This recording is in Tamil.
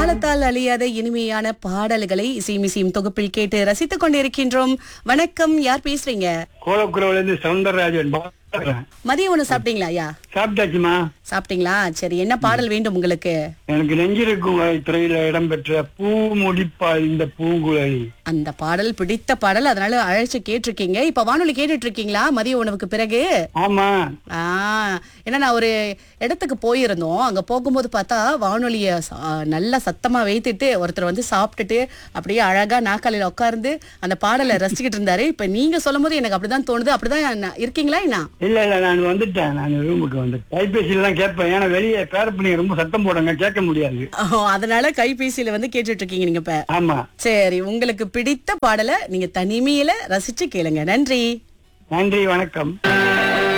காலத்தால் அழியாத இனிமையான பாடல்களை இசைமிசையும் தொகுப்பில் கேட்டு ரசித்துக் கொண்டிருக்கின்றோம் வணக்கம் யார் பேசுறீங்க கோலக்குறவுல இருந்து சவுந்தரராஜன் பாக்குறேன். மதியம் ஒண்ணு சாப்பிட்டீங்களா ஐயா சாப்பிட்டாச்சுமா சாப்பிட்டீங்களா சரி என்ன பாடல் வேண்டும் உங்களுக்கு எனக்கு நெஞ்சிருக்கும் வரை துறையில இடம்பெற்ற பூ முடிப்பால் இந்த பூங்குழலி அந்த பாடல் பிடித்த பாடல் அதனால அழைச்சு கேட்டிருக்கீங்க இப்ப வானொலி கேட்டுட்டு இருக்கீங்களா மதிய உணவுக்கு பிறகு ஆமா ஆ ஏன்னா நான் ஒரு இடத்துக்கு போயிருந்தோம் அங்க போகும்போது பார்த்தா வானொலிய ச- நல்லா சத்தமா வைத்துட்டு ஒருத்தர் வந்து சாப்பிட்டுட்டு அப்படியே அழகா நாக்காளில உட்கார்ந்து அந்த பாடலை ரசிச்சுக்கிட்டு இருந்தாரு இப்ப நீங்க சொல்லும் போது எனக்கு அப்படிதான் தோணுது அப்படிதான் நான் இருக்கீங்களா என்ன இல்ல இல்ல நான் வந்துட்டேன் நான் ரூமுக்கு வந்துட்டேன் கைபேசியில தான் கேட்பேன் ஏன்னா வெளியே பேர பண்ணி ரொம்ப சத்தம் போடுங்க கேட்க முடியாது ஓ, அதனால கைபேசியில வந்து கேட்டுட்டு இருக்கீங்க நீங்க இப்ப ஆமா சரி உங்களுக்கு பிடித்த பாடலை நீங்க தனிமையில ரசிச்சு கேளுங்க நன்றி நன்றி வணக்கம்